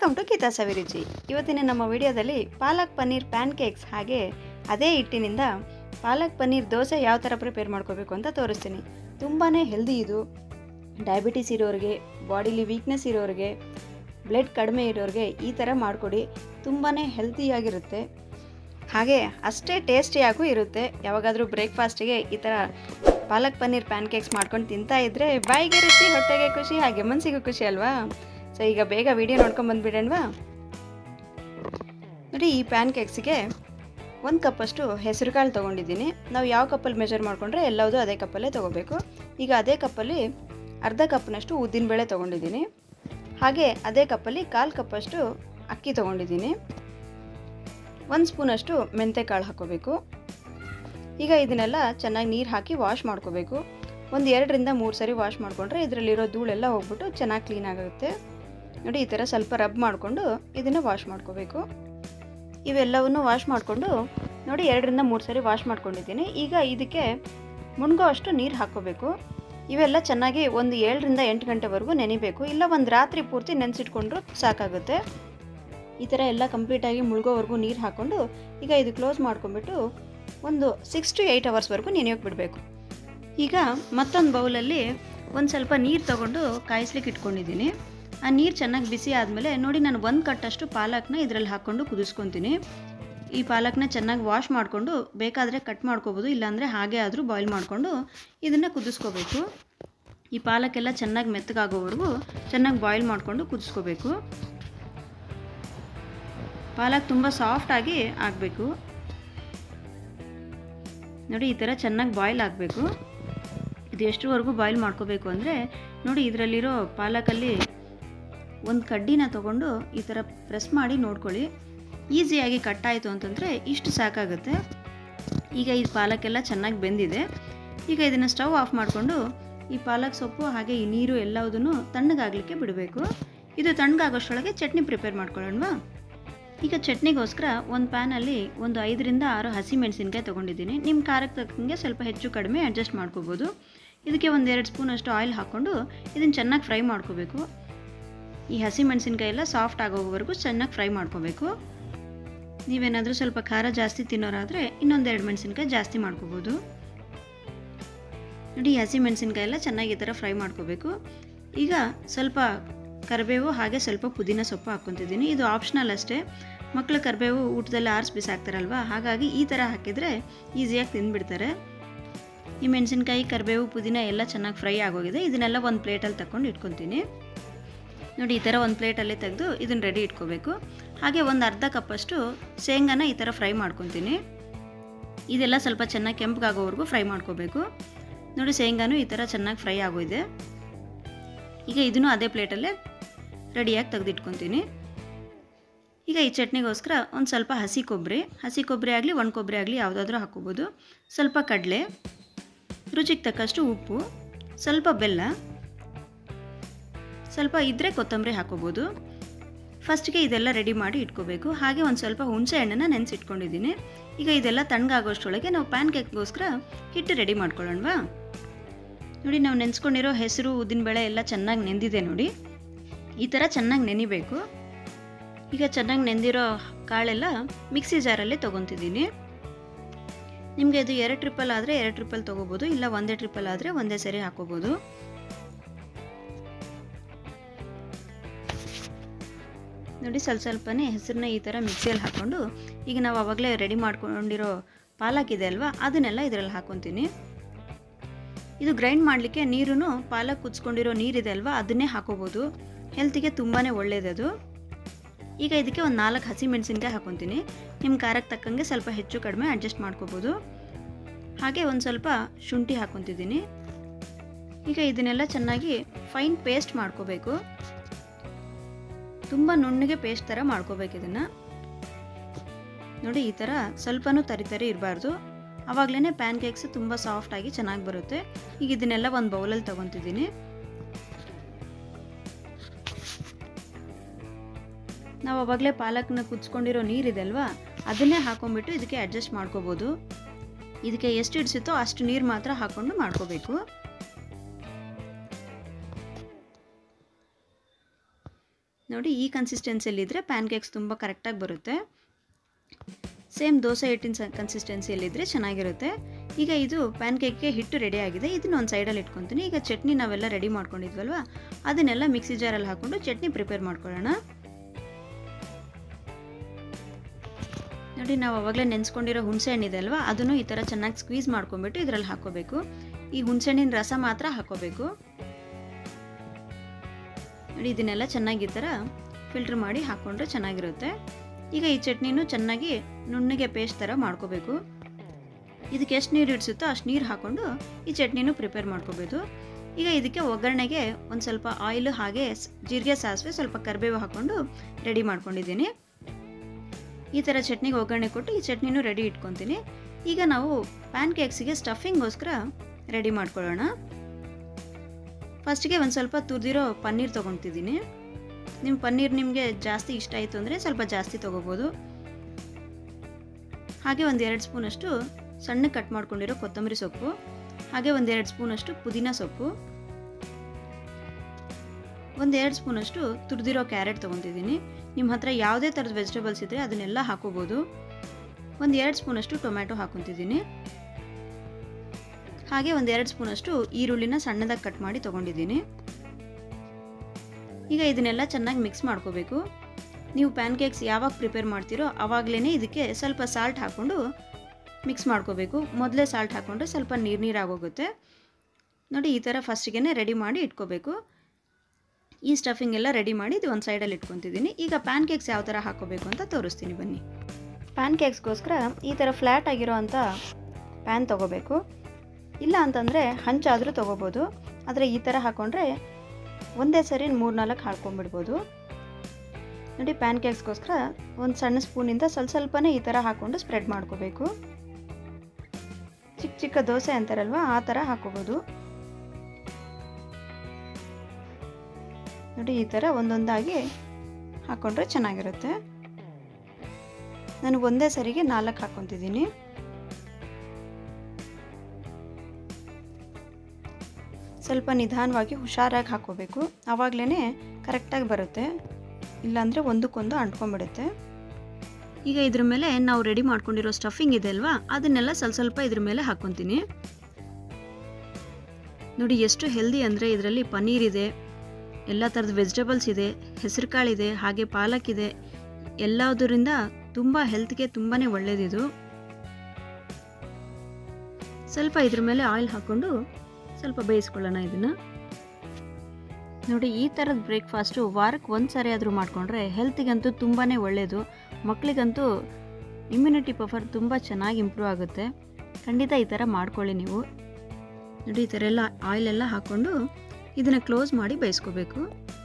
welcome to Geetha ಸವಿರುಚಿ ಇವತ್ತಿನ ನಮ್ಮ ವಿಡಿಯೋದಲ್ಲಿ ಪಾಲಕ್ ಪನ್ನೀರ್ ಪ್ಯಾನ್ ಕೇಕ್ಸ್ ಹಾಗೆ ಅದೇ ಹಿಟ್ಟಿನಿಂದ ಪಾಲಕ್ ಪನ್ನೀರ್ ದೋಸೆ ಯಾವ ಥರ ಪ್ರಿಪೇರ್ ಮಾಡ್ಕೋಬೇಕು ಅಂತ ತೋರಿಸ್ತೀನಿ ತುಂಬಾ ಹೆಲ್ದಿ ಇದು ಡಯಾಬಿಟಿಸ್ ಇರೋರಿಗೆ ಬಾಡಿಲಿ ವೀಕ್ನೆಸ್ ಇರೋರಿಗೆ ಬ್ಲಡ್ ಕಡಿಮೆ ಇರೋರಿಗೆ ಈ ಥರ ಮಾಡಿಕೊಡಿ ತುಂಬಾ ಹೆಲ್ತಿಯಾಗಿರುತ್ತೆ ಹಾಗೆ ಅಷ್ಟೇ ಟೇಸ್ಟಿಯಾಗೂ ಇರುತ್ತೆ ಯಾವಾಗಾದರೂ ಬ್ರೇಕ್ಫಾಸ್ಟಿಗೆ ಈ ಥರ ಪಾಲಕ್ ಪನ್ನೀರ್ ಪ್ಯಾನ್ ಕೇಕ್ಸ್ ಮಾಡ್ಕೊಂಡು ತಿಂತಾ ಇದ್ದರೆ ಬಾಯಿಗೆ ರುಚಿ ಹೊಟ್ಟೆಗೆ ಖುಷಿ ಹಾಗೆ ಮನಸ್ಸಿಗೂ ಖುಷಿ ಅಲ್ವಾ ಸೊ ಈಗ ಬೇಗ ವಿಡಿಯೋ ನೋಡ್ಕೊಂಡು ಬಂದುಬಿಡೋಣವಾ ನೋಡಿ ಈ ಪ್ಯಾನ್ ಕೇಕ್ಸಿಗೆ ಒಂದು ಕಪ್ಪಷ್ಟು ಹೆಸರು ಕಾಳು ತೊಗೊಂಡಿದ್ದೀನಿ ನಾವು ಯಾವ ಕಪ್ಪಲ್ಲಿ ಮೆಜರ್ ಮಾಡಿಕೊಂಡ್ರೆ ಎಲ್ಲವುದು ಅದೇ ಕಪ್ಪಲ್ಲೇ ತೊಗೋಬೇಕು ಈಗ ಅದೇ ಕಪ್ಪಲ್ಲಿ ಅರ್ಧ ಕಪ್ನಷ್ಟು ಉದ್ದಿನಬೇಳೆ ತೊಗೊಂಡಿದ್ದೀನಿ ಹಾಗೆ ಅದೇ ಕಪ್ಪಲ್ಲಿ ಕಾಲು ಕಪ್ಪಷ್ಟು ಅಕ್ಕಿ ತೊಗೊಂಡಿದ್ದೀನಿ ಒಂದು ಸ್ಪೂನಷ್ಟು ಮೆಂತೆಕಾಳು ಹಾಕ್ಕೋಬೇಕು ಈಗ ಇದನ್ನೆಲ್ಲ ಚೆನ್ನಾಗಿ ನೀರು ಹಾಕಿ ವಾಶ್ ಮಾಡ್ಕೋಬೇಕು ಒಂದು ಎರಡರಿಂದ ಮೂರು ಸರಿ ವಾಶ್ ಮಾಡಿಕೊಂಡ್ರೆ ಇದರಲ್ಲಿರೋ ಧೂಳೆಲ್ಲ ಹೋಗ್ಬಿಟ್ಟು ಚೆನ್ನಾಗಿ ಕ್ಲೀನ್ ಆಗುತ್ತೆ ನೋಡಿ ಈ ಥರ ಸ್ವಲ್ಪ ರಬ್ ಮಾಡಿಕೊಂಡು ಇದನ್ನು ವಾಶ್ ಮಾಡ್ಕೋಬೇಕು ಇವೆಲ್ಲವನ್ನು ವಾಶ್ ಮಾಡಿಕೊಂಡು ನೋಡಿ ಎರಡರಿಂದ ಮೂರು ಸರಿ ವಾಶ್ ಮಾಡ್ಕೊಂಡಿದ್ದೀನಿ ಈಗ ಇದಕ್ಕೆ ಮುಣ್ಗೋ ಅಷ್ಟು ನೀರು ಹಾಕ್ಕೋಬೇಕು ಇವೆಲ್ಲ ಚೆನ್ನಾಗಿ ಒಂದು ಏಳರಿಂದ ಎಂಟು ಗಂಟೆವರೆಗೂ ನೆನಿಬೇಕು ಇಲ್ಲ ಒಂದು ರಾತ್ರಿ ಪೂರ್ತಿ ನೆನೆಸಿಟ್ಕೊಂಡ್ರು ಸಾಕಾಗುತ್ತೆ ಈ ಥರ ಎಲ್ಲ ಕಂಪ್ಲೀಟಾಗಿ ಮುಳುಗೋವರೆಗೂ ನೀರು ಹಾಕ್ಕೊಂಡು ಈಗ ಇದು ಕ್ಲೋಸ್ ಮಾಡ್ಕೊಂಬಿಟ್ಟು ಒಂದು ಸಿಕ್ಸ್ ಟು ಏಯ್ಟ್ ಅವರ್ಸ್ವರೆಗೂ ನೆನೆಯೋಕೆ ಬಿಡಬೇಕು ಈಗ ಮತ್ತೊಂದು ಬೌಲಲ್ಲಿ ಒಂದು ಸ್ವಲ್ಪ ನೀರು ತೊಗೊಂಡು ಕಾಯಿಸ್ಲಿಕ್ಕೆ ಇಟ್ಕೊಂಡಿದ್ದೀನಿ ಆ ನೀರು ಚೆನ್ನಾಗಿ ಬಿಸಿ ಆದಮೇಲೆ ನೋಡಿ ನಾನು ಒಂದು ಕಟ್ಟಷ್ಟು ಪಾಲಕ್ನ ಇದರಲ್ಲಿ ಹಾಕ್ಕೊಂಡು ಕುದಿಸ್ಕೊತೀನಿ ಈ ಪಾಲಕ್ನ ಚೆನ್ನಾಗಿ ವಾಶ್ ಮಾಡಿಕೊಂಡು ಬೇಕಾದರೆ ಕಟ್ ಮಾಡ್ಕೋಬೋದು ಇಲ್ಲಾಂದರೆ ಹಾಗೆ ಆದರೂ ಬಾಯ್ಲ್ ಮಾಡಿಕೊಂಡು ಇದನ್ನು ಕುದಿಸ್ಕೋಬೇಕು ಈ ಪಾಲಕ್ಕೆಲ್ಲ ಚೆನ್ನಾಗಿ ಮೆತ್ತಗಾಗೋವರೆಗೂ ಚೆನ್ನಾಗಿ ಬಾಯ್ಲ್ ಮಾಡಿಕೊಂಡು ಕುದಿಸ್ಕೋಬೇಕು ಪಾಲಕ್ ತುಂಬ ಸಾಫ್ಟಾಗಿ ಆಗಬೇಕು ನೋಡಿ ಈ ಥರ ಚೆನ್ನಾಗಿ ಬಾಯ್ಲ್ ಆಗಬೇಕು ಇದು ಎಷ್ಟರವರೆಗೂ ಬಾಯ್ಲ್ ಮಾಡ್ಕೋಬೇಕು ಅಂದರೆ ನೋಡಿ ಇದರಲ್ಲಿರೋ ಪಾಲಕಲ್ಲಿ ಒಂದು ಕಡ್ಡಿನ ತೊಗೊಂಡು ಈ ಥರ ಪ್ರೆಸ್ ಮಾಡಿ ನೋಡ್ಕೊಳ್ಳಿ ಈಸಿಯಾಗಿ ಕಟ್ಟಾಯಿತು ಅಂತಂದರೆ ಇಷ್ಟು ಸಾಕಾಗುತ್ತೆ ಈಗ ಈ ಪಾಲಕ್ಕೆಲ್ಲ ಚೆನ್ನಾಗಿ ಬೆಂದಿದೆ ಈಗ ಇದನ್ನು ಸ್ಟವ್ ಆಫ್ ಮಾಡಿಕೊಂಡು ಈ ಪಾಲಕ್ ಸೊಪ್ಪು ಹಾಗೆ ಈ ನೀರು ಎಲ್ಲವುದನ್ನು ತಣ್ಣಗಾಗಲಿಕ್ಕೆ ಬಿಡಬೇಕು ಇದು ತಣ್ಣಗಾಗೋಷ್ಟರೊಳಗೆ ಚಟ್ನಿ ಪ್ರಿಪೇರ್ ಮಾಡ್ಕೊಳ್ಳೋಣವಾ ಈಗ ಚಟ್ನಿಗೋಸ್ಕರ ಒಂದು ಪ್ಯಾನಲ್ಲಿ ಒಂದು ಐದರಿಂದ ಆರು ಹಸಿ ಮೆಣಸಿನ್ಕಾಯಿ ತೊಗೊಂಡಿದ್ದೀನಿ ನಿಮ್ಮ ಖಾರಕ್ಕೆ ತಕ್ಕಂಗೆ ಸ್ವಲ್ಪ ಹೆಚ್ಚು ಕಡಿಮೆ ಅಡ್ಜಸ್ಟ್ ಮಾಡ್ಕೋಬೋದು ಇದಕ್ಕೆ ಒಂದು ಎರಡು ಸ್ಪೂನ್ ಅಷ್ಟು ಆಯಿಲ್ ಹಾಕ್ಕೊಂಡು ಇದನ್ನು ಚೆನ್ನಾಗಿ ಫ್ರೈ ಮಾಡ್ಕೋಬೇಕು ಈ ಹಸಿ ಮೆಣಸಿನ್ಕಾಯಿ ಎಲ್ಲ ಸಾಫ್ಟ್ ಆಗೋವರೆಗೂ ಚೆನ್ನಾಗಿ ಫ್ರೈ ಮಾಡ್ಕೋಬೇಕು ನೀವೇನಾದರೂ ಸ್ವಲ್ಪ ಖಾರ ಜಾಸ್ತಿ ತಿನ್ನೋರಾದರೆ ಇನ್ನೊಂದೆರಡು ಮೆಣಸಿನ್ಕಾಯಿ ಜಾಸ್ತಿ ಮಾಡ್ಕೋಬೋದು ನೋಡಿ ಹಸಿ ಮೆಣಸಿನ್ಕಾಯಿ ಎಲ್ಲ ಚೆನ್ನಾಗಿ ಈ ಥರ ಫ್ರೈ ಮಾಡ್ಕೋಬೇಕು ಈಗ ಸ್ವಲ್ಪ ಕರಿಬೇವು ಹಾಗೆ ಸ್ವಲ್ಪ ಪುದೀನ ಸೊಪ್ಪು ಹಾಕ್ಕೊತಿದ್ದೀನಿ ಇದು ಆಪ್ಷನಲ್ ಅಷ್ಟೇ ಮಕ್ಕಳು ಕರಿಬೇವು ಊಟದಲ್ಲಿ ಆರಿಸಿ ಬಿಸಾಕ್ತಾರಲ್ವ ಹಾಗಾಗಿ ಈ ಥರ ಹಾಕಿದರೆ ಈಸಿಯಾಗಿ ತಿಂದುಬಿಡ್ತಾರೆ ಈ ಮೆಣಸಿನ್ಕಾಯಿ ಕರಿಬೇವು ಪುದೀನ ಎಲ್ಲ ಚೆನ್ನಾಗಿ ಫ್ರೈ ಆಗೋಗಿದೆ ಇದನ್ನೆಲ್ಲ ಒಂದು ಪ್ಲೇಟಲ್ಲಿ ತಗೊಂಡು ಇಟ್ಕೊತೀನಿ ನೋಡಿ ಈ ಥರ ಒಂದು ಪ್ಲೇಟಲ್ಲಿ ತೆಗೆದು ಇದನ್ನು ರೆಡಿ ಇಟ್ಕೋಬೇಕು ಹಾಗೆ ಒಂದು ಅರ್ಧ ಕಪ್ಪಷ್ಟು ಶೇಂಗಾನ ಈ ಥರ ಫ್ರೈ ಮಾಡ್ಕೊತೀನಿ ಇದೆಲ್ಲ ಸ್ವಲ್ಪ ಚೆನ್ನಾಗಿ ಕೆಂಪಗಾಗೋವರೆಗೂ ಫ್ರೈ ಮಾಡ್ಕೋಬೇಕು ನೋಡಿ ಶೇಂಗಾನು ಈ ಥರ ಚೆನ್ನಾಗಿ ಫ್ರೈ ಆಗೋಗಿದೆ ಈಗ ಇದನ್ನು ಅದೇ ಪ್ಲೇಟಲ್ಲೇ ರೆಡಿಯಾಗಿ ತೆಗೆದಿಟ್ಕೊತೀನಿ ಈಗ ಈ ಚಟ್ನಿಗೋಸ್ಕರ ಒಂದು ಸ್ವಲ್ಪ ಹಸಿ ಕೊಬ್ಬರಿ ಹಸಿ ಕೊಬ್ಬರಿ ಆಗಲಿ ಒಣ ಕೊಬ್ಬರಿ ಆಗಲಿ ಯಾವುದಾದ್ರೂ ಹಾಕ್ಕೋಬೋದು ಸ್ವಲ್ಪ ಕಡಲೆ ರುಚಿಗೆ ತಕ್ಕಷ್ಟು ಉಪ್ಪು ಸ್ವಲ್ಪ ಬೆಲ್ಲ ಸ್ವಲ್ಪ ಇದ್ದರೆ ಕೊತ್ತಂಬರಿ ಹಾಕೋಬೋದು ಫಸ್ಟ್ಗೆ ಇದೆಲ್ಲ ರೆಡಿ ಮಾಡಿ ಇಟ್ಕೋಬೇಕು ಹಾಗೆ ಒಂದು ಸ್ವಲ್ಪ ಹುಣಸೆ ಹಣ್ಣನ್ನು ನೆನೆಸಿಟ್ಕೊಂಡಿದ್ದೀನಿ ಈಗ ಇದೆಲ್ಲ ತಣ್ಣಗಾಗೋಷ್ಟರೊಳಗೆ ನಾವು ಪ್ಯಾನ್ ಕೇಕ್ಗೋಸ್ಕರ ಹಿಟ್ಟು ರೆಡಿ ಮಾಡ್ಕೊಳ್ಳೋಣವಾ ನೋಡಿ ನಾವು ನೆನೆಸ್ಕೊಂಡಿರೋ ಹೆಸರು ಉದ್ದಿನಬೇಳೆ ಎಲ್ಲ ಚೆನ್ನಾಗಿ ನೆಂದಿದೆ ನೋಡಿ ಈ ಥರ ಚೆನ್ನಾಗಿ ನೆನಿಬೇಕು ಈಗ ಚೆನ್ನಾಗಿ ನೆಂದಿರೋ ಕಾಳೆಲ್ಲ ಮಿಕ್ಸಿ ಜಾರಲ್ಲಿ ತೊಗೊತಿದ್ದೀನಿ ನಿಮಗೆ ಇದು ಎರಡು ಟ್ರಿಪ್ಪಲ್ ಆದರೆ ಎರಡು ಟ್ರಿಪ್ಪಲ್ ತೊಗೋಬೋದು ಇಲ್ಲ ಒಂದೇ ಟ್ರಿಪ್ಪಲ್ ಆದರೆ ಒಂದೇ ಸರಿ ಹಾಕೋಬೋದು ನೋಡಿ ಸ್ವಲ್ಪ ಸ್ವಲ್ಪನೇ ಹೆಸರನ್ನ ಈ ಥರ ಮಿಕ್ಸಿಯಲ್ಲಿ ಹಾಕ್ಕೊಂಡು ಈಗ ನಾವು ಆವಾಗಲೇ ರೆಡಿ ಮಾಡ್ಕೊಂಡಿರೋ ಪಾಲಕ್ ಇದೆ ಅಲ್ವಾ ಅದನ್ನೆಲ್ಲ ಇದರಲ್ಲಿ ಹಾಕ್ಕೊತೀನಿ ಇದು ಗ್ರೈಂಡ್ ಮಾಡಲಿಕ್ಕೆ ನೀರು ಪಾಲಕ್ ಕುದಿಸ್ಕೊಂಡಿರೋ ನೀರಿದೆ ಅಲ್ವಾ ಅದನ್ನೇ ಹಾಕೋಬೋದು ಹೆಲ್ತಿಗೆ ತುಂಬಾ ಒಳ್ಳೆಯದದು ಈಗ ಇದಕ್ಕೆ ಒಂದು ನಾಲ್ಕು ಹಸಿ ಮೆಣಸಿನ್ಕಾಯಿ ಹಾಕೊತೀನಿ ನಿಮ್ಮ ಖಾರಕ್ಕೆ ತಕ್ಕಂಗೆ ಸ್ವಲ್ಪ ಹೆಚ್ಚು ಕಡಿಮೆ ಅಡ್ಜಸ್ಟ್ ಮಾಡ್ಕೋಬೋದು ಹಾಗೆ ಒಂದು ಸ್ವಲ್ಪ ಶುಂಠಿ ಹಾಕ್ಕೊತಿದ್ದೀನಿ ಈಗ ಇದನ್ನೆಲ್ಲ ಚೆನ್ನಾಗಿ ಫೈನ್ ಪೇಸ್ಟ್ ಮಾಡ್ಕೋಬೇಕು ತುಂಬ ನುಣ್ಣಗೆ ಪೇಸ್ಟ್ ಥರ ಮಾಡ್ಕೋಬೇಕು ಇದನ್ನು ನೋಡಿ ಈ ಥರ ಸ್ವಲ್ಪನೂ ತರಿ ತರಿ ಇರಬಾರ್ದು ಆವಾಗಲೇ ಪ್ಯಾನ್ ಕೇಕ್ಸ್ ತುಂಬ ಸಾಫ್ಟಾಗಿ ಚೆನ್ನಾಗಿ ಬರುತ್ತೆ ಈಗ ಇದನ್ನೆಲ್ಲ ಒಂದು ಬೌಲಲ್ಲಿ ತೊಗೊತಿದ್ದೀನಿ ನಾವು ಅವಾಗಲೇ ಪಾಲಕ್ನ ಕುದಿಸ್ಕೊಂಡಿರೋ ನೀರಿದೆ ಅಲ್ವಾ ಅದನ್ನೇ ಹಾಕೊಂಡ್ಬಿಟ್ಟು ಇದಕ್ಕೆ ಅಡ್ಜಸ್ಟ್ ಮಾಡ್ಕೋಬೋದು ಇದಕ್ಕೆ ಎಷ್ಟು ಹಿಡಿಸುತ್ತೋ ಅಷ್ಟು ನೀರು ಮಾತ್ರ ಹಾಕ್ಕೊಂಡು ಮಾಡ್ಕೋಬೇಕು ನೋಡಿ ಈ ಕನ್ಸಿಸ್ಟೆನ್ಸಿಯಲ್ಲಿದ್ದರೆ ಪ್ಯಾನ್ ಕೇಕ್ಸ್ ತುಂಬ ಕರೆಕ್ಟಾಗಿ ಬರುತ್ತೆ ಸೇಮ್ ದೋಸೆ ಹಿಟ್ಟಿನ ಸ ಕನ್ಸಿಸ್ಟೆನ್ಸಿಯಲ್ಲಿದ್ದರೆ ಚೆನ್ನಾಗಿರುತ್ತೆ ಈಗ ಇದು ಪ್ಯಾನ್ ಕೇಕ್ಗೆ ಹಿಟ್ಟು ರೆಡಿ ಆಗಿದೆ ಇದನ್ನ ಒಂದು ಸೈಡಲ್ಲಿ ಇಟ್ಕೊತೀನಿ ಈಗ ಚಟ್ನಿ ನಾವೆಲ್ಲ ರೆಡಿ ಮಾಡ್ಕೊಂಡಿದ್ವಲ್ವ ಅದನ್ನೆಲ್ಲ ಮಿಕ್ಸಿ ಜಾರಲ್ಲಿ ಹಾಕ್ಕೊಂಡು ಚಟ್ನಿ ಪ್ರಿಪೇರ್ ಮಾಡ್ಕೊಳ್ಳೋಣ ನೋಡಿ ನಾವು ಅವಾಗಲೇ ನೆನೆಸ್ಕೊಂಡಿರೋ ಹುಣಸೆ ಹಣ್ಣಿದೆ ಅಲ್ವಾ ಅದನ್ನು ಈ ಥರ ಚೆನ್ನಾಗಿ ಸ್ಕ್ವೀಸ್ ಮಾಡ್ಕೊಂಬಿಟ್ಟು ಇದರಲ್ಲಿ ಹಾಕೋಬೇಕು ಈ ಹುಣಸೆ ಹಣ್ಣಿನ ರಸ ಮಾತ್ರ ಹಾಕೋಬೇಕು ನೋಡಿ ಇದನ್ನೆಲ್ಲ ಚೆನ್ನಾಗಿ ಈ ಥರ ಫಿಲ್ಟ್ರ್ ಮಾಡಿ ಹಾಕ್ಕೊಂಡ್ರೆ ಚೆನ್ನಾಗಿರುತ್ತೆ ಈಗ ಈ ಚಟ್ನಿನೂ ಚೆನ್ನಾಗಿ ನುಣ್ಣಗೆ ಪೇಸ್ಟ್ ಥರ ಮಾಡ್ಕೋಬೇಕು ಇದಕ್ಕೆ ಎಷ್ಟು ನೀರು ಇಡಿಸುತ್ತೋ ಅಷ್ಟು ನೀರು ಹಾಕ್ಕೊಂಡು ಈ ಚಟ್ನಿನೂ ಪ್ರಿಪೇರ್ ಮಾಡ್ಕೋಬೋದು ಈಗ ಇದಕ್ಕೆ ಒಗ್ಗರಣೆಗೆ ಒಂದು ಸ್ವಲ್ಪ ಆಯಿಲ್ ಹಾಗೆ ಜೀರಿಗೆ ಸಾಸಿವೆ ಸ್ವಲ್ಪ ಕರಿಬೇವು ಹಾಕ್ಕೊಂಡು ರೆಡಿ ಮಾಡ್ಕೊಂಡಿದ್ದೀನಿ ಈ ಥರ ಚಟ್ನಿಗೆ ಒಗ್ಗರಣೆ ಕೊಟ್ಟು ಈ ಚಟ್ನಿನೂ ರೆಡಿ ಇಟ್ಕೊತೀನಿ ಈಗ ನಾವು ಪ್ಯಾನ್ ಕೇಕ್ಸಿಗೆ ಸ್ಟಫಿಂಗ್ಗೋಸ್ಕರ ರೆಡಿ ಮಾಡ್ಕೊಳ್ಳೋಣ ಫಸ್ಟಿಗೆ ಒಂದು ಸ್ವಲ್ಪ ತುರಿದಿರೋ ಪನ್ನೀರ್ ತೊಗೊತಿದ್ದೀನಿ ನಿಮ್ಮ ಪನ್ನೀರ್ ನಿಮಗೆ ಜಾಸ್ತಿ ಇಷ್ಟ ಆಯಿತು ಅಂದರೆ ಸ್ವಲ್ಪ ಜಾಸ್ತಿ ತೊಗೋಬೋದು ಹಾಗೆ ಒಂದು ಎರಡು ಸ್ಪೂನಷ್ಟು ಸಣ್ಣ ಕಟ್ ಮಾಡ್ಕೊಂಡಿರೋ ಕೊತ್ತಂಬರಿ ಸೊಪ್ಪು ಹಾಗೆ ಒಂದು ಎರಡು ಸ್ಪೂನಷ್ಟು ಪುದೀನ ಸೊಪ್ಪು ಒಂದು ಎರಡು ಸ್ಪೂನಷ್ಟು ತುರಿದಿರೋ ಕ್ಯಾರೆಟ್ ತೊಗೊತಿದ್ದೀನಿ ನಿಮ್ಮ ಹತ್ರ ಯಾವುದೇ ಥರದ ವೆಜಿಟೇಬಲ್ಸ್ ಇದ್ದರೆ ಅದನ್ನೆಲ್ಲ ಹಾಕೋಬೋದು ಒಂದು ಎರಡು ಸ್ಪೂನಷ್ಟು ಟೊಮ್ಯಾಟೊ ಹಾಕೊತಿದ್ದೀನಿ ಹಾಗೆ ಒಂದು ಎರಡು ಸ್ಪೂನಷ್ಟು ಈರುಳ್ಳಿನ ಸಣ್ಣದಾಗಿ ಕಟ್ ಮಾಡಿ ತೊಗೊಂಡಿದ್ದೀನಿ ಈಗ ಇದನ್ನೆಲ್ಲ ಚೆನ್ನಾಗಿ ಮಿಕ್ಸ್ ಮಾಡ್ಕೋಬೇಕು ನೀವು ಪ್ಯಾನ್ ಕೇಕ್ಸ್ ಯಾವಾಗ ಪ್ರಿಪೇರ್ ಮಾಡ್ತೀರೋ ಆವಾಗಲೇ ಇದಕ್ಕೆ ಸ್ವಲ್ಪ ಸಾಲ್ಟ್ ಹಾಕ್ಕೊಂಡು ಮಿಕ್ಸ್ ಮಾಡ್ಕೋಬೇಕು ಮೊದಲೇ ಸಾಲ್ಟ್ ಹಾಕ್ಕೊಂಡ್ರೆ ಸ್ವಲ್ಪ ನೀರು ನೀರಾಗೋಗುತ್ತೆ ನೋಡಿ ಈ ಥರ ಫಸ್ಟಿಗೆ ರೆಡಿ ಮಾಡಿ ಇಟ್ಕೋಬೇಕು ಈ ಸ್ಟಫಿಂಗ್ ಎಲ್ಲ ರೆಡಿ ಮಾಡಿ ಇದು ಒಂದು ಸೈಡಲ್ಲಿ ಇಟ್ಕೊತಿದ್ದೀನಿ ಈಗ ಪ್ಯಾನ್ ಕೇಕ್ಸ್ ಯಾವ ಥರ ಹಾಕೋಬೇಕು ಅಂತ ತೋರಿಸ್ತೀನಿ ಬನ್ನಿ ಪ್ಯಾನ್ ಕೇಕ್ಸ್ಗೋಸ್ಕರ ಈ ಥರ ಫ್ಲ್ಯಾಟ್ ಆಗಿರೋ ಅಂಥ ಪ್ಯಾನ್ ತೊಗೋಬೇಕು ಇಲ್ಲ ಅಂತಂದರೆ ಹಂಚಾದರೂ ತೊಗೋಬೋದು ಆದರೆ ಈ ಥರ ಹಾಕ್ಕೊಂಡ್ರೆ ಒಂದೇ ಸರಿ ಮೂರು ನಾಲ್ಕು ಹಾಕ್ಕೊಂಬಿಡ್ಬೋದು ನೋಡಿ ಪ್ಯಾನ್ ಕೇಕ್ಸ್ಗೋಸ್ಕರ ಒಂದು ಸಣ್ಣ ಸ್ಪೂನಿಂದ ಸ್ವಲ್ಪ ಸ್ವಲ್ಪನೇ ಈ ಥರ ಹಾಕ್ಕೊಂಡು ಸ್ಪ್ರೆಡ್ ಮಾಡ್ಕೋಬೇಕು ಚಿಕ್ಕ ಚಿಕ್ಕ ದೋಸೆ ಅಂತಾರಲ್ವ ಆ ಥರ ಹಾಕೋಬೋದು ನೋಡಿ ಈ ಥರ ಒಂದೊಂದಾಗಿ ಹಾಕ್ಕೊಂಡ್ರೆ ಚೆನ್ನಾಗಿರುತ್ತೆ ನಾನು ಒಂದೇ ಸರಿಗೆ ನಾಲ್ಕು ಹಾಕ್ಕೊತಿದ್ದೀನಿ ಸ್ವಲ್ಪ ನಿಧಾನವಾಗಿ ಹುಷಾರಾಗಿ ಹಾಕೋಬೇಕು ಆವಾಗಲೇ ಕರೆಕ್ಟಾಗಿ ಬರುತ್ತೆ ಇಲ್ಲಾಂದರೆ ಒಂದಕ್ಕೊಂದು ಅಂಟ್ಕೊಂಡ್ಬಿಡುತ್ತೆ ಈಗ ಇದ್ರ ಮೇಲೆ ನಾವು ರೆಡಿ ಮಾಡ್ಕೊಂಡಿರೋ ಸ್ಟಫಿಂಗ್ ಇದೆ ಅಲ್ವಾ ಅದನ್ನೆಲ್ಲ ಸ್ವಲ್ಪ ಸ್ವಲ್ಪ ಇದ್ರ ಮೇಲೆ ಹಾಕ್ಕೊತೀನಿ ನೋಡಿ ಎಷ್ಟು ಹೆಲ್ದಿ ಅಂದರೆ ಇದರಲ್ಲಿ ಪನ್ನೀರ್ ಇದೆ ಎಲ್ಲ ಥರದ ವೆಜಿಟೇಬಲ್ಸ್ ಇದೆ ಹೆಸರು ಕಾಳಿದೆ ಹಾಗೆ ಪಾಲಕ್ ಇದೆ ಎಲ್ಲದರಿಂದ ತುಂಬ ಹೆಲ್ತ್ಗೆ ತುಂಬಾ ಒಳ್ಳೆಯದಿದು ಸ್ವಲ್ಪ ಇದ್ರ ಮೇಲೆ ಆಯಿಲ್ ಹಾಕ್ಕೊಂಡು ಸ್ವಲ್ಪ ಬೇಯಿಸ್ಕೊಳ್ಳೋಣ ಇದನ್ನು ನೋಡಿ ಈ ಥರದ ಬ್ರೇಕ್ಫಾಸ್ಟು ವಾರಕ್ಕೆ ಒಂದು ಸಾರಿ ಆದರೂ ಮಾಡಿಕೊಂಡ್ರೆ ಹೆಲ್ತಿಗಂತೂ ತುಂಬಾ ಒಳ್ಳೆಯದು ಮಕ್ಕಳಿಗಂತೂ ಇಮ್ಯುನಿಟಿ ಪವರ್ ತುಂಬ ಚೆನ್ನಾಗಿ ಇಂಪ್ರೂವ್ ಆಗುತ್ತೆ ಖಂಡಿತ ಈ ಥರ ಮಾಡ್ಕೊಳ್ಳಿ ನೀವು ನೋಡಿ ಈ ಥರ ಎಲ್ಲ ಆಯಿಲೆಲ್ಲ ಹಾಕ್ಕೊಂಡು ಇದನ್ನು ಕ್ಲೋಸ್ ಮಾಡಿ ಬೇಯಿಸ್ಕೋಬೇಕು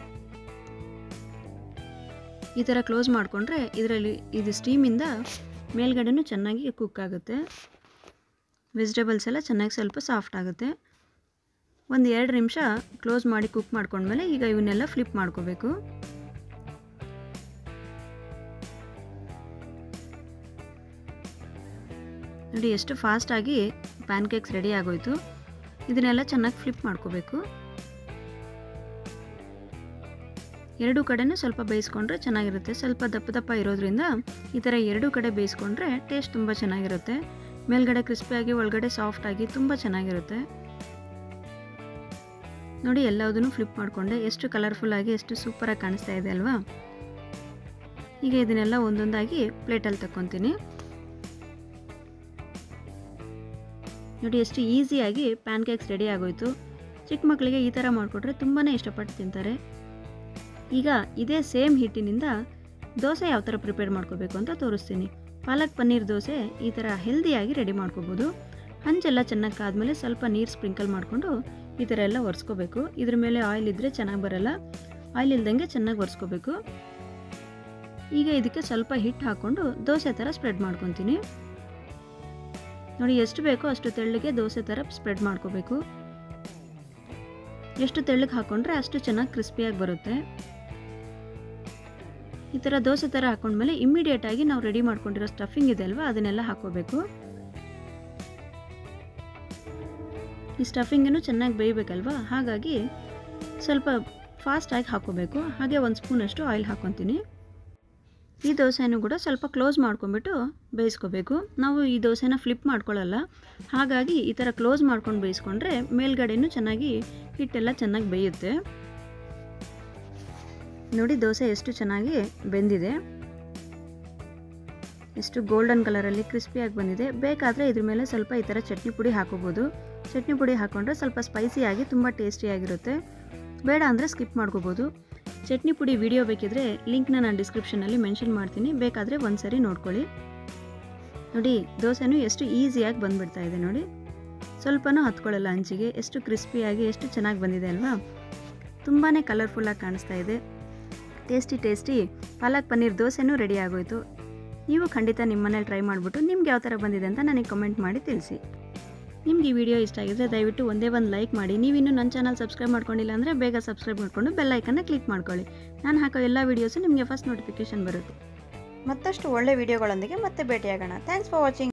ಈ ಥರ ಕ್ಲೋಸ್ ಮಾಡಿಕೊಂಡ್ರೆ ಇದರಲ್ಲಿ ಇದು ಸ್ಟೀಮಿಂದ ಮೇಲ್ಗಡೆನೂ ಚೆನ್ನಾಗಿ ಕುಕ್ ಆಗುತ್ತೆ ವೆಜಿಟೇಬಲ್ಸ್ ಎಲ್ಲ ಚೆನ್ನಾಗಿ ಸ್ವಲ್ಪ ಸಾಫ್ಟ್ ಆಗುತ್ತೆ ಒಂದು ಎರಡು ನಿಮಿಷ ಕ್ಲೋಸ್ ಮಾಡಿ ಕುಕ್ ಮಾಡ್ಕೊಂಡ್ಮೇಲೆ ಈಗ ಇವನ್ನೆಲ್ಲ ಫ್ಲಿಪ್ ಮಾಡ್ಕೋಬೇಕು ನೋಡಿ ಎಷ್ಟು ಫಾಸ್ಟಾಗಿ ಪ್ಯಾನ್ ಕೇಕ್ಸ್ ರೆಡಿ ಆಗೋಯ್ತು ಇದನ್ನೆಲ್ಲ ಚೆನ್ನಾಗಿ ಫ್ಲಿಪ್ ಮಾಡ್ಕೋಬೇಕು ಎರಡೂ ಕಡೆನೂ ಸ್ವಲ್ಪ ಬೇಯಿಸ್ಕೊಂಡ್ರೆ ಚೆನ್ನಾಗಿರುತ್ತೆ ಸ್ವಲ್ಪ ದಪ್ಪ ದಪ್ಪ ಇರೋದ್ರಿಂದ ಈ ಥರ ಎರಡೂ ಕಡೆ ಬೇಯಿಸ್ಕೊಂಡ್ರೆ ಟೇಸ್ಟ್ ತುಂಬ ಚೆನ್ನಾಗಿರುತ್ತೆ ಮೇಲ್ಗಡೆ ಕ್ರಿಸ್ಪಿಯಾಗಿ ಒಳಗಡೆ ಸಾಫ್ಟಾಗಿ ತುಂಬ ಚೆನ್ನಾಗಿರುತ್ತೆ ನೋಡಿ ಎಲ್ಲದನ್ನು ಫ್ಲಿಪ್ ಮಾಡಿಕೊಂಡೆ ಎಷ್ಟು ಕಲರ್ಫುಲ್ಲಾಗಿ ಎಷ್ಟು ಸೂಪರಾಗಿ ಕಾಣಿಸ್ತಾ ಇದೆ ಅಲ್ವಾ ಈಗ ಇದನ್ನೆಲ್ಲ ಒಂದೊಂದಾಗಿ ಪ್ಲೇಟಲ್ಲಿ ತಗೊತೀನಿ ನೋಡಿ ಎಷ್ಟು ಈಸಿಯಾಗಿ ಪ್ಯಾನ್ ಕೇಕ್ಸ್ ರೆಡಿ ಆಗೋಯ್ತು ಚಿಕ್ಕ ಮಕ್ಕಳಿಗೆ ಈ ಥರ ಮಾಡಿಕೊಟ್ರೆ ತುಂಬಾ ಇಷ್ಟಪಟ್ಟು ತಿಂತಾರೆ ಈಗ ಇದೇ ಸೇಮ್ ಹಿಟ್ಟಿನಿಂದ ದೋಸೆ ಯಾವ ಥರ ಪ್ರಿಪೇರ್ ಮಾಡ್ಕೋಬೇಕು ಅಂತ ತೋರಿಸ್ತೀನಿ ಪಾಲಕ್ ಪನ್ನೀರ್ ದೋಸೆ ಈ ಥರ ಹೆಲ್ದಿಯಾಗಿ ರೆಡಿ ಮಾಡ್ಕೋಬೋದು ಹಂಚೆಲ್ಲ ಚೆನ್ನಾಗಿ ಕಾದ್ಮೇಲೆ ಸ್ವಲ್ಪ ನೀರು ಸ್ಪ್ರಿಂಕಲ್ ಮಾಡಿಕೊಂಡು ಈ ಥರ ಎಲ್ಲ ಒರೆಸ್ಕೋಬೇಕು ಇದ್ರ ಮೇಲೆ ಆಯಿಲ್ ಇದ್ದರೆ ಚೆನ್ನಾಗಿ ಬರಲ್ಲ ಆಯಿಲ್ ಇಲ್ದಂಗೆ ಚೆನ್ನಾಗಿ ಒರೆಸ್ಕೋಬೇಕು ಈಗ ಇದಕ್ಕೆ ಸ್ವಲ್ಪ ಹಿಟ್ಟು ಹಾಕ್ಕೊಂಡು ದೋಸೆ ಥರ ಸ್ಪ್ರೆಡ್ ಮಾಡ್ಕೊತೀನಿ ನೋಡಿ ಎಷ್ಟು ಬೇಕೋ ಅಷ್ಟು ತೆಳ್ಳಗೆ ದೋಸೆ ಥರ ಸ್ಪ್ರೆಡ್ ಮಾಡ್ಕೋಬೇಕು ಎಷ್ಟು ತೆಳ್ಳಗೆ ಹಾಕ್ಕೊಂಡ್ರೆ ಅಷ್ಟು ಚೆನ್ನಾಗಿ ಕ್ರಿಸ್ಪಿಯಾಗಿ ಬರುತ್ತೆ ಈ ಥರ ದೋಸೆ ಥರ ಹಾಕೊಂಡ್ಮೇಲೆ ಇಮ್ಮಿಡಿಯೇಟಾಗಿ ನಾವು ರೆಡಿ ಮಾಡ್ಕೊಂಡಿರೋ ಸ್ಟಫಿಂಗ್ ಇದೆ ಅಲ್ವಾ ಅದನ್ನೆಲ್ಲ ಹಾಕೋಬೇಕು ಈ ಸ್ಟಫಿಂಗನ್ನು ಚೆನ್ನಾಗಿ ಬೇಯಬೇಕಲ್ವಾ ಹಾಗಾಗಿ ಸ್ವಲ್ಪ ಫಾಸ್ಟಾಗಿ ಹಾಕ್ಕೋಬೇಕು ಹಾಗೆ ಒಂದು ಸ್ಪೂನಷ್ಟು ಆಯಿಲ್ ಹಾಕ್ಕೊತೀನಿ ಈ ದೋಸೆನೂ ಕೂಡ ಸ್ವಲ್ಪ ಕ್ಲೋಸ್ ಮಾಡ್ಕೊಂಬಿಟ್ಟು ಬೇಯಿಸ್ಕೋಬೇಕು ನಾವು ಈ ದೋಸೆನ ಫ್ಲಿಪ್ ಮಾಡ್ಕೊಳ್ಳಲ್ಲ ಹಾಗಾಗಿ ಈ ಥರ ಕ್ಲೋಸ್ ಮಾಡ್ಕೊಂಡು ಬೇಯಿಸ್ಕೊಂಡ್ರೆ ಮೇಲ್ಗಡೆನೂ ಚೆನ್ನಾಗಿ ಹಿಟ್ಟೆಲ್ಲ ಚೆನ್ನಾಗಿ ಬೇಯುತ್ತೆ ನೋಡಿ ದೋಸೆ ಎಷ್ಟು ಚೆನ್ನಾಗಿ ಬೆಂದಿದೆ ಎಷ್ಟು ಗೋಲ್ಡನ್ ಕಲರಲ್ಲಿ ಕ್ರಿಸ್ಪಿಯಾಗಿ ಬಂದಿದೆ ಬೇಕಾದರೆ ಇದ್ರ ಮೇಲೆ ಸ್ವಲ್ಪ ಈ ಥರ ಚಟ್ನಿ ಪುಡಿ ಹಾಕೋಬೋದು ಚಟ್ನಿ ಪುಡಿ ಹಾಕ್ಕೊಂಡ್ರೆ ಸ್ವಲ್ಪ ಸ್ಪೈಸಿಯಾಗಿ ತುಂಬ ಟೇಸ್ಟಿಯಾಗಿರುತ್ತೆ ಬೇಡ ಅಂದರೆ ಸ್ಕಿಪ್ ಮಾಡ್ಕೋಬೋದು ಚಟ್ನಿ ಪುಡಿ ವಿಡಿಯೋ ಬೇಕಿದ್ರೆ ಲಿಂಕ್ನ ನಾನು ಡಿಸ್ಕ್ರಿಪ್ಷನಲ್ಲಿ ಮೆನ್ಷನ್ ಮಾಡ್ತೀನಿ ಬೇಕಾದರೆ ಒಂದು ಸರಿ ನೋಡ್ಕೊಳ್ಳಿ ನೋಡಿ ದೋಸೆನೂ ಎಷ್ಟು ಈಸಿಯಾಗಿ ಬಂದುಬಿಡ್ತಾ ಇದೆ ನೋಡಿ ಸ್ವಲ್ಪನೂ ಹತ್ಕೊಳ್ಳಲ್ಲ ಹಂಚಿಗೆ ಎಷ್ಟು ಕ್ರಿಸ್ಪಿಯಾಗಿ ಎಷ್ಟು ಚೆನ್ನಾಗಿ ಬಂದಿದೆ ಅಲ್ವಾ ತುಂಬಾ ಕಲರ್ಫುಲ್ಲಾಗಿ ಕಾಣಿಸ್ತಾ ಇದೆ ಟೇಸ್ಟಿ ಟೇಸ್ಟಿ ಪಾಲಕ್ ಪನ್ನೀರ್ ದೋಸೆನೂ ರೆಡಿ ಆಗೋಯ್ತು ನೀವು ಖಂಡಿತ ನಿಮ್ಮ ಮನೇಲಿ ಟ್ರೈ ಮಾಡಿಬಿಟ್ಟು ನಿಮ್ಗೆ ಯಾವ ಥರ ಬಂದಿದೆ ಅಂತ ನನಗೆ ಕಮೆಂಟ್ ಮಾಡಿ ತಿಳಿಸಿ ನಿಮ್ಗೆ ಈ ವಿಡಿಯೋ ಇಷ್ಟ ಆಗಿದ್ರೆ ದಯವಿಟ್ಟು ಒಂದೇ ಒಂದು ಲೈಕ್ ಮಾಡಿ ನೀವಿನ್ನೂ ನನ್ನ ಚಾನಲ್ ಸಬ್ಸ್ಕ್ರೈಬ್ ಮಾಡ್ಕೊಂಡಿಲ್ಲ ಅಂದರೆ ಬೇಗ ಸಬ್ಸ್ಕ್ರೈಬ್ ಮಾಡಿಕೊಂಡು ಬೆಲ್ಲೈಕನ್ನ ಕ್ಲಿಕ್ ಮಾಡ್ಕೊಳ್ಳಿ ನಾನು ಹಾಕೋ ಎಲ್ಲ ವೀಡಿಯೋಸು ನಿಮಗೆ ಫಸ್ಟ್ ನೋಟಿಫಿಕೇಶನ್ ಬರುತ್ತೆ ಮತ್ತಷ್ಟು ಒಳ್ಳೆ ವಿಡಿಯೋಗಳೊಂದಿಗೆ ಮತ್ತೆ ಭೇಟಿಯಾಗೋಣ ಥ್ಯಾಂಕ್ಸ್ ಫಾರ್ ವಾಚಿಂಗ್